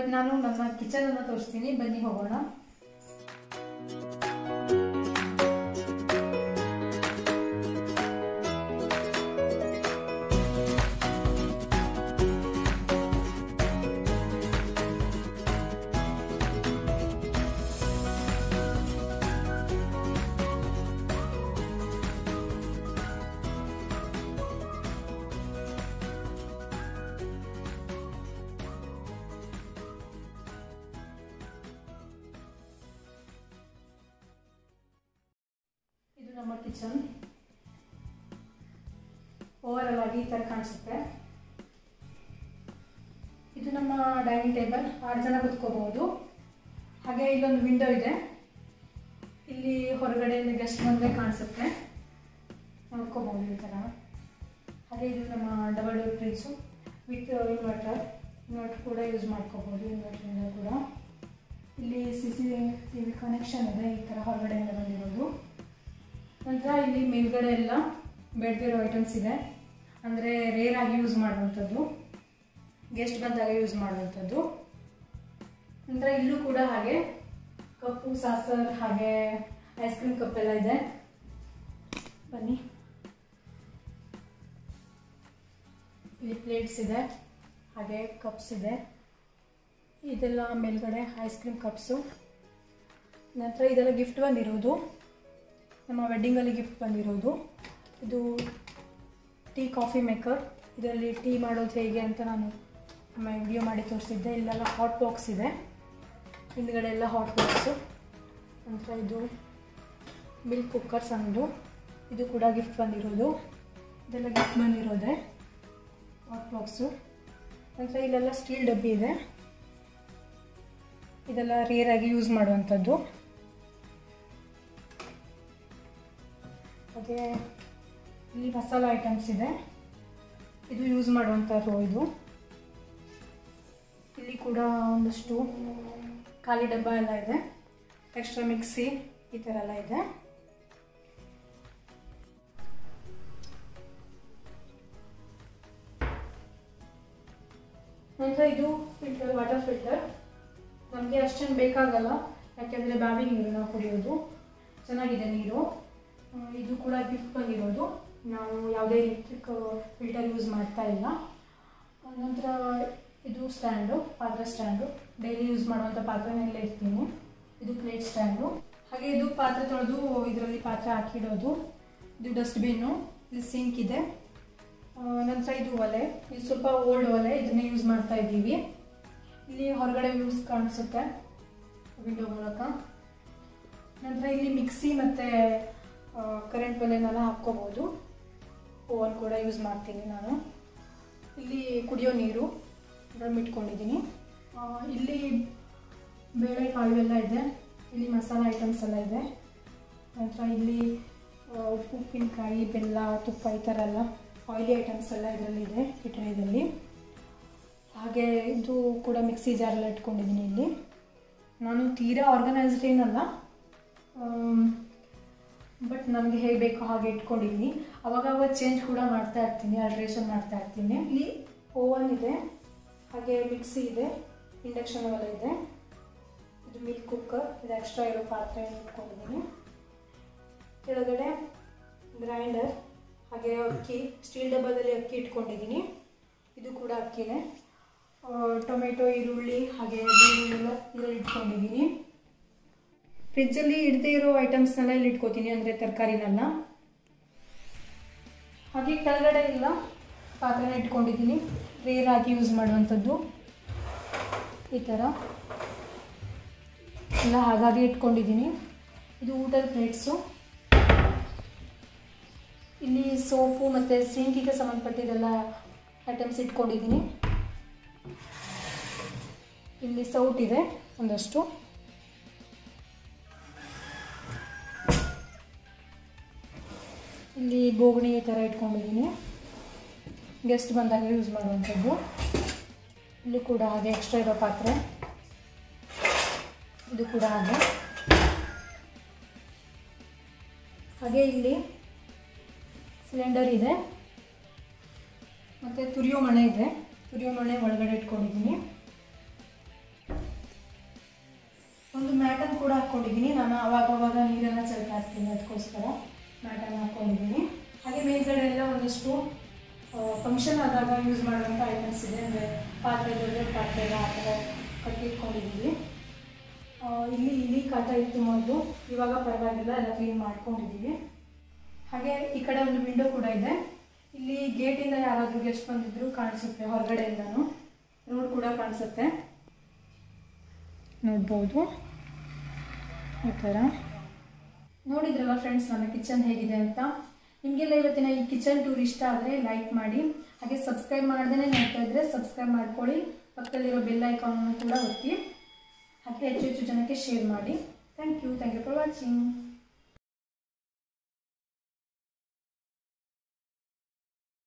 ನಾನು ನಮ್ಮ ಕಿಚನನ್ನು ತೋರಿಸ್ತೀನಿ ಬನ್ನಿ ಹೋಗೋಣ ಇದು ನಮ್ಮ ಕಿಚನ್ ಓವರಾಲ್ ಆಗಿ ಈ ಥರ ಕಾಣಿಸುತ್ತೆ ಇದು ನಮ್ಮ ಡೈನಿಂಗ್ ಟೇಬಲ್ ಆರು ಜನ ಕುತ್ಕೋಬಹುದು ಹಾಗೆ ಇಲ್ಲೊಂದು ವಿಂಡೋ ಇದೆ ಇಲ್ಲಿ ಹೊರಗಡೆಯಿಂದ ಗೆಸ್ಟ್ ಬಂದರೆ ಕಾಣಿಸುತ್ತೆ ನೋಡ್ಕೋಬಹುದು ಈ ಥರ ಹಾಗೆ ಇದು ನಮ್ಮ double door fridge with inverter inverter ಕೂಡ ಯೂಸ್ ಮಾಡ್ಕೋಬೋದು ಇನ್ವರ್ಟರಿಂದ ಕೂಡ ಇಲ್ಲಿ C C T V connection ಇದೆ ಈ ಥರ ಹೊರಗಡೆಯಿಂದ ಬಂದಿರೋದು ನಂತರ ಇಲ್ಲಿ ಮೇಲ್ಗಡೆ ಎಲ್ಲ ಬೆಳೆದಿರೋ ಐಟಮ್ಸ್ ಇದೆ ಅಂದರೆ ರೇರ್ ಆಗಿ ಯೂಸ್ ಮಾಡುವಂಥದ್ದು ಗೆಸ್ಟ್ ಬಂದಾಗ ಯೂಸ್ ಮಾಡುವಂಥದ್ದು ನಂತರ ಇಲ್ಲೂ ಕೂಡ ಹಾಗೆ ಕಪ್ಪು ಸಾಸರ್ ಹಾಗೆ ಐಸ್ ಕ್ರೀಮ್ ಕಪ್ ಎಲ್ಲ ಇದೆ ಬನ್ನಿ ಇಲ್ಲಿ ಪ್ಲೇಟ್ಸ್ ಇದೆ ಹಾಗೆ ಕಪ್ಸ್ ಇದೆ ಇದೆಲ್ಲ ಮೇಲ್ಗಡೆ ಐಸ್ ಕ್ರೀಮ್ ಕಪ್ಸು ನಂತರ ಇದೆಲ್ಲ ಗಿಫ್ಟ್ ಬಂದಿರೋದು ನಮ್ಮ ವೆಡ್ಡಿಂಗಲ್ಲಿ ಗಿಫ್ಟ್ ಬಂದಿರೋದು ಇದು ಟೀ ಕಾಫಿ ಮೇಕರ್ ಇದರಲ್ಲಿ ಟೀ ಮಾಡೋದು ಹೇಗೆ ಅಂತ ನಾನು ನಮ್ಮ ವಿಡಿಯೋ ಮಾಡಿ ತೋರಿಸಿದ್ದೆ ಇಲ್ಲೆಲ್ಲ ಹಾಟ್ ಬಾಕ್ಸ್ ಇದೆ ಹಿಂದ್ಗಡೆ ಎಲ್ಲ ಹಾಟ್ ಬಾಕ್ಸು ನಂತರ ಇದು ಮಿಲ್ಕ್ ಕುಕ್ಕರ್ ಸಣ್ಣದು ಇದು ಕೂಡ ಗಿಫ್ಟ್ ಬಂದಿರೋದು ಇದೆಲ್ಲ ಗಿಫ್ಟ್ ಬಂದಿರೋದೆ ಹಾಟ್ ಬಾಕ್ಸು ನಂತರ ಇಲ್ಲೆಲ್ಲ ಸ್ಟೀಲ್ ಡಬ್ಬಿ ಇದೆ ಇದೆಲ್ಲ ರೇರ್ ಆಗಿ ಯೂಸ್ ಮಾಡುವಂಥದ್ದು ಹಾಗೆ ಇಲ್ಲಿ ಮಸಾಲ ಐಟಮ್ಸ್ ಇದೆ ಇದು ಯೂಸ್ ಮಾಡುವಂಥ ರೋ ಇದು ಇಲ್ಲಿ ಕೂಡ ಒಂದಷ್ಟು ಖಾಲಿ ಡಬ್ಬ ಎಲ್ಲ ಇದೆ ಎಕ್ಸ್ಟ್ರಾ ಮಿಕ್ಸಿ ಈ ಥರ ಎಲ್ಲ ಇದೆ ನಂತರ ಇದು ಫಿಲ್ಟರ್ ವಾಟರ್ ಫಿಲ್ಟರ್ ನಮಗೆ ಅಷ್ಟೇನು ಬೇಕಾಗಲ್ಲ ಯಾಕೆಂದರೆ ಬಾವಿ ನೀರು ನಾವು ಕುಡಿಯೋದು ಚೆನ್ನಾಗಿದೆ ನೀರು ಆ, ಇದು ಕೂಡ ಗಿಫ್ಟ್ ಬಂದಿರೋದು ನಾವು ಯಾವುದೇ ಎಲೆಕ್ಟ್ರಿಕ್ ಫಿಲ್ಟರ್ ಯೂಸ್ ಮಾಡ್ತಾ ಇಲ್ಲ ಆ, ನಂತರ ಇದು ಸ್ಟ್ಯಾಂಡು ಪಾತ್ರೆ ಸ್ಟ್ಯಾಂಡು ಡೈಲಿ ಯೂಸ್ ಮಾಡುವಂಥ ಪಾತ್ರೆನೆಲ್ಲ ಇರ್ತೀನಿ ಇದು ಪ್ಲೇಟ್ ಸ್ಟ್ಯಾಂಡು ಹಾಗೆ ಇದು ಪಾತ್ರೆ ತೊಳೆದು ಇದರಲ್ಲಿ ಪಾತ್ರೆ ಹಾಕಿಡೋದು ಇದು ಡಸ್ಟ್ಬಿನ್ನು ಇದು ಸಿಂಕ್ ಇದೆ ಆ, ನಂತರ ಇದು ಒಲೆ ಇದು ಸ್ವಲ್ಪ ಓಲ್ಡ್ ಒಲೆ ಇದನ್ನೇ ಯೂಸ್ ಮಾಡ್ತಾ ಇದ್ದೀವಿ ಇಲ್ಲಿ ಹೊರಗಡೆ ವ್ಯೂಸ್ ಕಾಣಿಸುತ್ತೆ ವಿಂಡೋ ಮೂಲಕ ನಂತರ ಇಲ್ಲಿ ಮಿಕ್ಸಿ ಮತ್ತು ಕರೆಂಟ್ ಒಲೆನೆಲ್ಲ ಹಾಕ್ಕೋಬೋದು ಓವನ್ ಕೂಡ ಯೂಸ್ ಮಾಡ್ತೀನಿ ನಾನು ಇಲ್ಲಿ ಕುಡಿಯೋ ನೀರು ಡ್ರಮ್ ಇಟ್ಕೊಂಡಿದ್ದೀನಿ ಆ, ಇಲ್ಲಿ ಬೇಳೆ ಕಾಳು ಎಲ್ಲ ಇದೆ ಇಲ್ಲಿ ಮಸಾಲ ಐಟಮ್ಸ್ ಎಲ್ಲ ಇದೆ ನಂತರ ಇಲ್ಲಿ ಆ, ಉಪ್ಪು ಉಪ್ಪಿನಕಾಯಿ ಬೆಲ್ಲ ತುಪ್ಪ ಈ ಥರ ಎಲ್ಲ ಆಯಿಲಿ ಐಟಮ್ಸ್ ಎಲ್ಲ ಇದರಲ್ಲಿ ಇದೆ ಈ ಟ್ರೇದಲ್ಲಿ ಹಾಗೆ ಇದು ಕೂಡ ಮಿಕ್ಸಿ ಜಾರೆಲ್ಲ ಇಟ್ಕೊಂಡಿದ್ದೀನಿ ಇಲ್ಲಿ ನಾನು ತೀರಾ ಆರ್ಗನೈಸ್ಡ್ ಏನಲ್ಲ ಬಟ್ ನನಗೆ ಹೇಗೆ ಬೇಕೋ ಹಾಗೆ ಇಟ್ಕೊಂಡಿದ್ದೀನಿ ಅವಾಗ ಅವಾಗ ಚೇಂಜ್ ಕೂಡ ಮಾಡ್ತಾ ಇರ್ತೀನಿ ಅಲ್ಟ್ರೇಷನ್ ಮಾಡ್ತಾ ಇರ್ತೀನಿ ಇಲ್ಲಿ ಓವನ್ ಇದೆ ಹಾಗೆ ಮಿಕ್ಸಿ ಇದೆ ಇಂಡಕ್ಷನ್ ಒಲೆ ಇದೆ ಇದು ಮಿಲ್ಕ್ ಕುಕ್ಕರ್ ಇದು ಎಕ್ಸ್ಟ್ರಾ ಇರೋ ಪಾತ್ರೆ ಇಟ್ಕೊಂಡಿದ್ದೀನಿ ಕೆಳಗಡೆ ಗ್ರೈಂಡರ್ ಹಾಗೆ ಅಕ್ಕಿ ಸ್ಟೀಲ್ ಡಬ್ಬದಲ್ಲಿ ಅಕ್ಕಿ ಇಟ್ಕೊಂಡಿದ್ದೀನಿ ಇದು ಕೂಡ ಅಕ್ಕಿನೇ ಆ, ಟೊಮೆಟೊ ಈರುಳ್ಳಿ ಹಾಗೆ ಬೆಳ್ಳುಳ್ಳಿ ಇದರಲ್ಲಿ ಇಟ್ಕೊಂಡಿದ್ದೀನಿ ಫ್ರಿಜ್ಜಲ್ಲಿ ಇಡದೇ ಇರೋ ಐಟಮ್ಸ್ನೆಲ್ಲ ಇಲ್ಲಿ ಇಟ್ಕೋತೀನಿ ಅಂದರೆ ತರಕಾರಿನೆಲ್ಲ ಹಾಗೆ ಕೆಳಗಡೆ ಎಲ್ಲ ಪಾತ್ರೆನ ಇಟ್ಕೊಂಡಿದ್ದೀನಿ ರೇರ್ ಆಗಿ ಯೂಸ್ ಮಾಡುವಂಥದ್ದು ಈ ಥರ ಎಲ್ಲ ಹಾಗಾಗಿ ಇಟ್ಕೊಂಡಿದ್ದೀನಿ ಇದು ಊಟದ ಪ್ಲೇಟ್ಸು ಇಲ್ಲಿ ಸೋಪು ಮತ್ತು ಸಿಂಕಿಗೆ ಸಂಬಂಧಪಟ್ಟಿದ್ದೆಲ್ಲ ಐಟಮ್ಸ್ ಇಟ್ಕೊಂಡಿದ್ದೀನಿ ಇಲ್ಲಿ ಸೌಟ್ ಇದೆ ಒಂದಷ್ಟು ಇಲ್ಲಿ ಬೋಗಣಿ ಈ ಥರ ಇಟ್ಕೊಂಡಿದ್ದೀನಿ ಗೆಸ್ಟ್ ಬಂದಾಗ ಯೂಸ್ ಮಾಡುವಂಥದ್ದು ಇಲ್ಲಿ ಕೂಡ ಹಾಗೆ ಎಕ್ಸ್ಟ್ರಾ ಇರೋ ಪಾತ್ರೆ ಇದು ಕೂಡ ಹಾಗೆ ಹಾಗೆ ಇಲ್ಲಿ ಸಿಲಿಂಡರ್ ಇದೆ ಮತ್ತು ತುರಿಯೋ ಮಣೆ ಇದೆ ತುರಿಯೋ ಮಣೆ ಒಳಗಡೆ ಇಟ್ಕೊಂಡಿದ್ದೀನಿ ಮ್ಯಾಟನ್ನು ಕೂಡ ಹಾಕ್ಕೊಂಡಿದ್ದೀನಿ ನಾನು ಅವಾಗ ಅವಾಗ ನೀರೆಲ್ಲ ಚೆಲ್ತಾ ಇರ್ತೀನಿ ಅದಕ್ಕೋಸ್ಕರ ಮ್ಯಾಟನ್ನು ಹಾಕ್ಕೊಂಡಿದ್ದೀನಿ ಹಾಗೆ ಮೇಲ್ಗಡೆ ಎಲ್ಲ ಒಂದಷ್ಟು ಫಂಕ್ಷನ್ ಆದಾಗ ಯೂಸ್ ಮಾಡುವಂಥ ಐಟಮ್ಸ್ ಇದೆ ಅಂದರೆ ಪಾತ್ರೆ ದೊಡ್ಡ ದೊಡ್ಡ ಪಾತ್ರೆ ಎಲ್ಲ ಆ ಥರ ಕಟ್ಟಿಟ್ಕೊಂಡಿದ್ದೀವಿ ಆ, ಇಲ್ಲಿ ಇಲ್ಲಿ ಕಾಟ ಇತ್ತು ಮೊದಲು ಇವಾಗ ಪರವಾಗಿಲ್ಲ ಎಲ್ಲ ಕ್ಲೀನ್ ಮಾಡ್ಕೊಂಡಿದ್ದೀವಿ ಹಾಗೆ ಈ ಕಡೆ ಒಂದು ವಿಂಡೋ ಕೂಡ ಇದೆ ಇಲ್ಲಿ ಗೇಟಿಂದ ಯಾರಾದರೂ ಗೆಸ್ಟ್ ಬಂದಿದ್ರು ಕಾಣಿಸುತ್ತೆ ಹೊರಗಡೆಯಿಂದನೂ ರೋಡ್ ಕೂಡ ಕಾಣಿಸುತ್ತೆ ನೋಡ್ಬೋದು ಈ ಥರ ನೋಡಿದ್ರಲ್ಲ ಫ್ರೆಂಡ್ಸ್ ನನ್ನ ಕಿಚನ್ ಹೇಗಿದೆ ಅಂತ ನಿಮಗೆಲ್ಲ ಇವತ್ತಿನ ಈ ಕಿಚನ್ ಟೂರ್ ಇಷ್ಟ ಆದರೆ ಲೈಕ್ ಮಾಡಿ ಹಾಗೆ ಸಬ್ಸ್ಕ್ರೈಬ್ ಮಾಡ್ದೇ ನೋಡ್ತಾ ಇದ್ದರೆ ಸಬ್ಸ್ಕ್ರೈಬ್ ಮಾಡ್ಕೊಳ್ಳಿ ಪಕ್ಕದಲ್ಲಿರೋ ಬೆಲ್ ಐಕಾನ್ ಕೂಡ ಒತ್ತಿ ಹಾಗೆ ಹೆಚ್ಚು ಹೆಚ್ಚು ಜನಕ್ಕೆ ಶೇರ್ ಮಾಡಿ thank you thank you for watching